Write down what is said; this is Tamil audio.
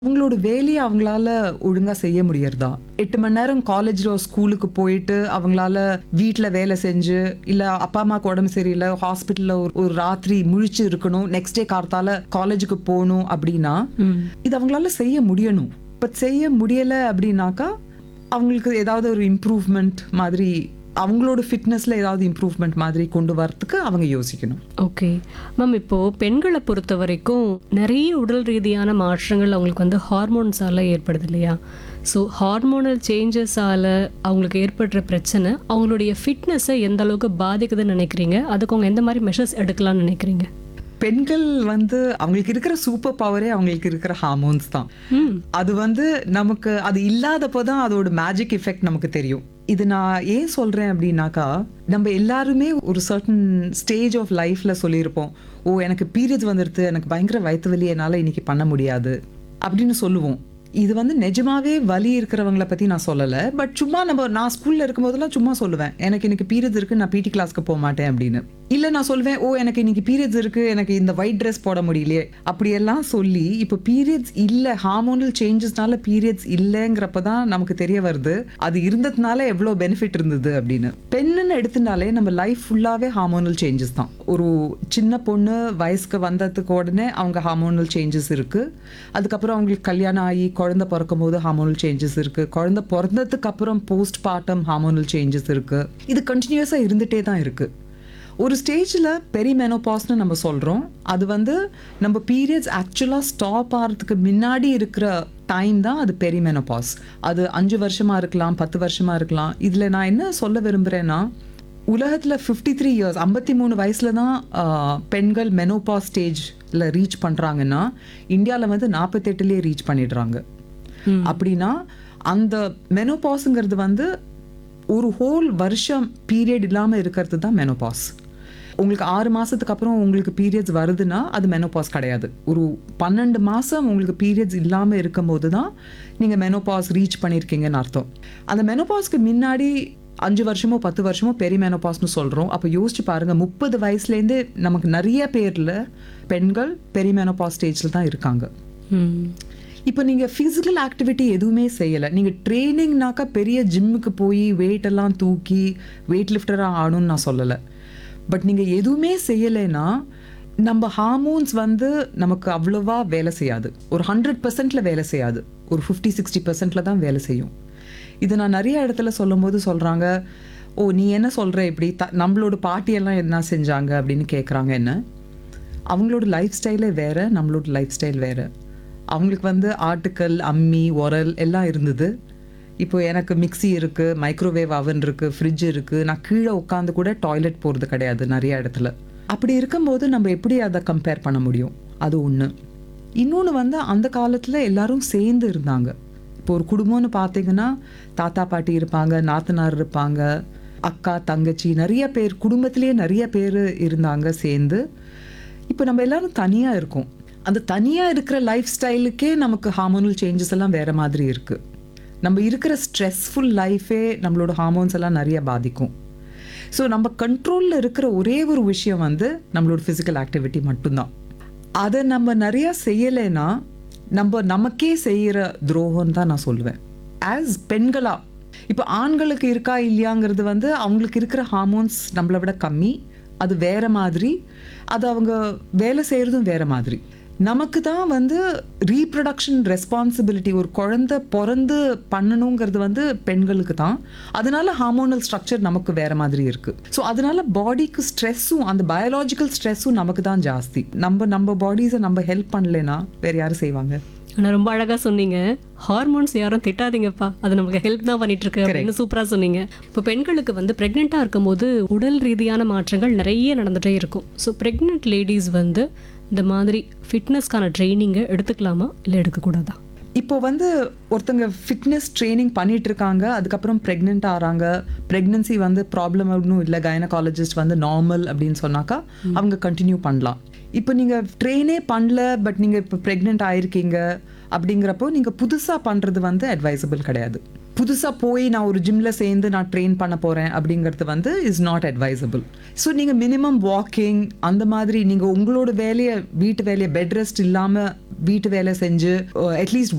அவங்களோட வேலையை அவங்களால ஒழுங்கா செய்ய முடியறதா எட்டு மணி நேரம் காலேஜ்ல ஸ்கூலுக்கு போயிட்டு அவங்களால வீட்ல வேலை செஞ்சு இல்ல அப்பா அம்மாக்கு உடம்பு சரியில்லை ஹாஸ்பிட்டல்ல ஒரு ஒரு ராத்திரி முழிச்சு இருக்கணும் நெக்ஸ்ட் டே கார்த்தால காலேஜுக்கு போகணும் அப்படின்னா இது அவங்களால செய்ய முடியணும் பட் செய்ய முடியல அப்படின்னாக்கா அவங்களுக்கு ஏதாவது ஒரு இம்ப்ரூவ்மெண்ட் மாதிரி அவங்களோட ஃபிட்னஸ்ல ஏதாவது இம்ப்ரூவ்மெண்ட் மாதிரி கொண்டு வரதுக்கு அவங்க யோசிக்கணும் ஓகே மேம் இப்போ பெண்களை பொறுத்த வரைக்கும் நிறைய உடல் ரீதியான மாற்றங்கள் அவங்களுக்கு வந்து ஹார்மோன்ஸால ஏற்படுது இல்லையா ஸோ ஹார்மோனல் சேஞ்சஸால அவங்களுக்கு ஏற்படுற பிரச்சனை அவங்களுடைய ஃபிட்னஸை எந்த அளவுக்கு பாதிக்குதுன்னு நினைக்கிறீங்க அதுக்கு அவங்க எந்த மாதிரி மெஷர்ஸ் எடுக்கலாம்னு நினைக்கிறீங்க பெண்கள் வந்து அவங்களுக்கு இருக்கிற சூப்பர் பவரே அவங்களுக்கு இருக்கிற ஹார்மோன்ஸ் தான் ம் அது வந்து நமக்கு அது இல்லாதப்போ தான் அதோட மேஜிக் எஃபெக்ட் நமக்கு தெரியும் இது நான் ஏன் சொல்றேன் அப்படின்னாக்கா நம்ம எல்லாருமே ஒரு சர்டன் ஸ்டேஜ் ஆஃப் லைஃப்ல சொல்லியிருப்போம் ஓ எனக்கு பீரியட்ஸ் வந்துடுது எனக்கு பயங்கர வயிற்று வலி என்னால் இன்னைக்கு பண்ண முடியாது அப்படின்னு சொல்லுவோம் இது வந்து நிஜமாவே வலி இருக்கிறவங்கள பத்தி நான் சொல்லல பட் சும்மா நம்ம நான் ஸ்கூல்ல இருக்கும்போதெல்லாம் சும்மா சொல்லுவேன் எனக்கு இன்னைக்கு பீரியட்ஸ் இருக்கு நான் பிடி கிளாஸ்க்கு போக மாட்டேன் அப்படின்னு இல்ல நான் சொல்வேன் ஓ எனக்கு இன்னைக்கு பீரியட்ஸ் இருக்கு எனக்கு இந்த ஒயிட் ட்ரெஸ் போட முடியலையே அப்படியெல்லாம் சொல்லி இப்போ பீரியட்ஸ் இல்ல ஹார்மோனல் சேஞ்சஸ்னால பீரியட்ஸ் இல்லைங்கிறப்ப தான் நமக்கு தெரிய வருது அது இருந்ததுனால எவ்வளோ பெனிஃபிட் இருந்தது அப்படின்னு பெண்ணுன்னு எடுத்துட்டாலே நம்ம லைஃப் ஃபுல்லாவே ஹார்மோனல் சேஞ்சஸ் தான் ஒரு சின்ன பொண்ணு வயசுக்கு வந்ததுக்கு உடனே அவங்க ஹார்மோனல் சேஞ்சஸ் இருக்கு அதுக்கப்புறம் அவங்களுக்கு கல்யாணம் ஆகி குழந்தை பிறக்கும் போது ஹார்மோனல் சேஞ்சஸ் இருக்கு குழந்தை பிறந்ததுக்கு அப்புறம் போஸ்ட் பார்ட்டம் ஹார்மோனல் சேஞ்சஸ் இருக்கு இது கண்டினியூஸா இருந்துட்டே தான் இருக்கு ஒரு ஸ்டேஜில் பெரிமெனோபாஸ்னு நம்ம சொல்கிறோம் அது வந்து நம்ம பீரியட்ஸ் ஆக்சுவலாக ஸ்டாப் ஆகிறதுக்கு முன்னாடி இருக்கிற டைம் தான் அது பெரிமெனோபாஸ் அது அஞ்சு வருஷமா இருக்கலாம் பத்து வருஷமா இருக்கலாம் இதில் நான் என்ன சொல்ல விரும்புகிறேன்னா உலகத்தில் ஃபிஃப்டி த்ரீ இயர்ஸ் ஐம்பத்தி மூணு வயசில் தான் ஆஹ், பெண்கள் மெனோபாஸ் ஸ்டேஜில் ரீச் பண்ணுறாங்கன்னா இந்தியாவில் வந்து நாற்பத்தெட்டுலேயே ரீச் பண்ணிடுறாங்க அப்படின்னா அந்த மெனோபாஸுங்கிறது வந்து ஒரு ஹோல் வருஷம் பீரியட் இல்லாமல் இருக்கிறது தான் மெனோபாஸ் உங்களுக்கு ஆறு மாதத்துக்கு அப்புறம் உங்களுக்கு பீரியட்ஸ் வருதுன்னா அது மெனோபாஸ் கிடையாது ஒரு பன்னெண்டு மாதம் உங்களுக்கு பீரியட்ஸ் இல்லாமல் இருக்கும்போது தான் நீங்கள் மெனோபாஸ் ரீச் பண்ணியிருக்கீங்கன்னு அர்த்தம் அந்த மெனோபாஸ்க்கு முன்னாடி அஞ்சு வருஷமோ பத்து வருஷமோ பெரிய மெனோபாஸ்னு சொல்கிறோம் அப்போ யோசிச்சு பாருங்க முப்பது வயசுலேருந்தே நமக்கு நிறைய பேரில் பெண்கள் பெரிய மெனோபாஸ் ஸ்டேஜில் தான் இருக்காங்க ம் இப்போ நீங்கள் ஃபிசிக்கல் ஆக்டிவிட்டி எதுவுமே செய்யலை நீங்கள் ட்ரைனிங்னாக்கா பெரிய ஜிம்முக்கு போய் weight எல்லாம் தூக்கி வெயிட் லிஃப்டராக ஆகணும்னு நான் சொல்லலை பட் நீங்கள் எதுவுமே செய்யலைன்னா நம்ம ஹார்மோன்ஸ் வந்து நமக்கு அவ்வளோவா வேலை செய்யாது ஒரு ஹண்ட்ரட் பர்சன்ட்ல வேலை செய்யாது ஒரு ஃபிஃப்டி சிக்ஸ்டி பர்சன்ட்ல தான் வேலை செய்யும் இது நான் நிறைய இடத்துல சொல்லும்போது சொல்கிறாங்க ஓ நீ என்ன சொல்கிற இப்படி த நம்மளோட பாட்டியெல்லாம் என்ன செஞ்சாங்க அப்படின்னு கேட்குறாங்க என்ன அவங்களோட லைஃப் ஸ்டைலே வேறு நம்மளோட லைஃப் ஸ்டைல் வேறு அவங்களுக்கு வந்து ஆட்டுக்கல் அம்மி உரல் எல்லாம் இருந்தது இப்போ எனக்கு மிக்ஸி இருக்குது மைக்ரோவேவ் அவன் இருக்குது ஃப்ரிட்ஜ் இருக்குது நான் கீழே உட்காந்து கூட டாய்லெட் போகிறது கிடையாது நிறைய இடத்துல அப்படி இருக்கும்போது நம்ம எப்படி அதை கம்பேர் பண்ண முடியும் அது ஒன்று இன்னொன்று வந்து அந்த காலத்தில் எல்லாரும் சேர்ந்து இருந்தாங்க இப்போ ஒரு குடும்பம்னு பார்த்தீங்கன்னா தாத்தா பாட்டி இருப்பாங்க நாத்தனார் இருப்பாங்க அக்கா தங்கச்சி நிறைய பேர் குடும்பத்திலேயே நிறைய பேர் இருந்தாங்க சேர்ந்து இப்போ நம்ம எல்லாரும் தனியாக இருக்கோம் அந்த தனியாக இருக்கிற லைஃப் ஸ்டைலுக்கே நமக்கு ஹார்மோனல் சேஞ்சஸ் எல்லாம் வேற மாதிரி இருக்கு நம்ம இருக்கிற ஸ்ட்ரெஸ்ஃபுல் லைஃபே நம்மளோட ஹார்மோன்ஸ் எல்லாம் நிறைய பாதிக்கும் ஸோ நம்ம கண்ட்ரோலில் இருக்கிற ஒரே ஒரு விஷயம் வந்து நம்மளோட ஃபிசிக்கல் ஆக்டிவிட்டி மட்டும்தான் அதை நம்ம நிறைய செய்யலைன்னா நம்ம நமக்கே செய்கிற துரோகம் தான் நான் சொல்லுவேன் ஆஸ் பெண்களா இப்போ ஆண்களுக்கு இருக்கா இல்லையாங்கிறது வந்து அவங்களுக்கு இருக்கிற ஹார்மோன்ஸ் நம்மளை விட கம்மி அது வேற மாதிரி அது அவங்க வேலை செய்கிறதும் வேற மாதிரி நமக்கு தான் வந்து ரீப்ரொடக்ஷன் ரெஸ்பான்சிபிலிட்டி ஒரு குழந்தை பிறந்து பண்ணணுங்கிறது வந்து பெண்களுக்கு தான் அதனால ஹார்மோனல் ஸ்ட்ரக்சர் நமக்கு வேற மாதிரி இருக்கு ஸோ அதனால பாடிக்கு ஸ்ட்ரெஸ்ஸும் அந்த பயாலாஜிக்கல் ஸ்ட்ரெஸ்ஸும் நமக்கு தான் ஜாஸ்தி நம்ம நம்ம பாடிஸை நம்ம ஹெல்ப் பண்ணலைன்னா வேற யாரும் செய்வாங்க ஆனால் ரொம்ப அழகாக சொன்னீங்க ஹார்மோன்ஸ் யாரும் திட்டாதீங்கப்பா அது நமக்கு ஹெல்ப் தான் பண்ணிட்டு இருக்கு அப்படின்னு சூப்பராக சொன்னீங்க இப்போ பெண்களுக்கு வந்து ப்ரெக்னெண்ட்டாக இருக்கும்போது உடல் ரீதியான மாற்றங்கள் நிறைய நடந்துகிட்டே இருக்கும் ஸோ ப்ரெக்னென்ட் லேடிஸ் வந்து இந்த மாதிரி ஃபிட்னஸ்க்கான ட்ரைனிங்கை எடுத்துக்கலாமா இல்லை எடுக்கக்கூடாதா இப்போ வந்து ஒருத்தங்க ஃபிட்னஸ் ட்ரைனிங் பண்ணிட்டு இருக்காங்க அதுக்கப்புறம் ப்ரெக்னென்ட் ஆகிறாங்க ப்ரெக்னன்சி வந்து ப்ராப்ளம் ஒன்றும் இல்லை கைனகாலஜிஸ்ட் வந்து நார்மல் அப்படின்னு சொன்னாக்கா அவங்க கண்டினியூ பண்ணலாம் இப்போ நீங்கள் ட்ரெயினே பண்ணல பட் நீங்கள் இப்போ ப்ரெக்னென்ட் ஆயிருக்கீங்க அப்படிங்கிறப்போ நீங்கள் புதுசாக பண்ணுறது வந்து அட்வைசபிள் கிடையாது புதுசாக போய் நான் ஒரு ஜிம்மில் சேர்ந்து நான் ட்ரெயின் பண்ண போகிறேன் அப்படிங்கிறது வந்து இஸ் நாட் அட்வைசபிள் ஸோ நீங்கள் மினிமம் வாக்கிங் அந்த மாதிரி நீங்கள் உங்களோட வேலையை வீட்டு வேலையை பெட் ரெஸ்ட் இல்லாமல் வீட்டு வேலை செஞ்சு அட்லீஸ்ட்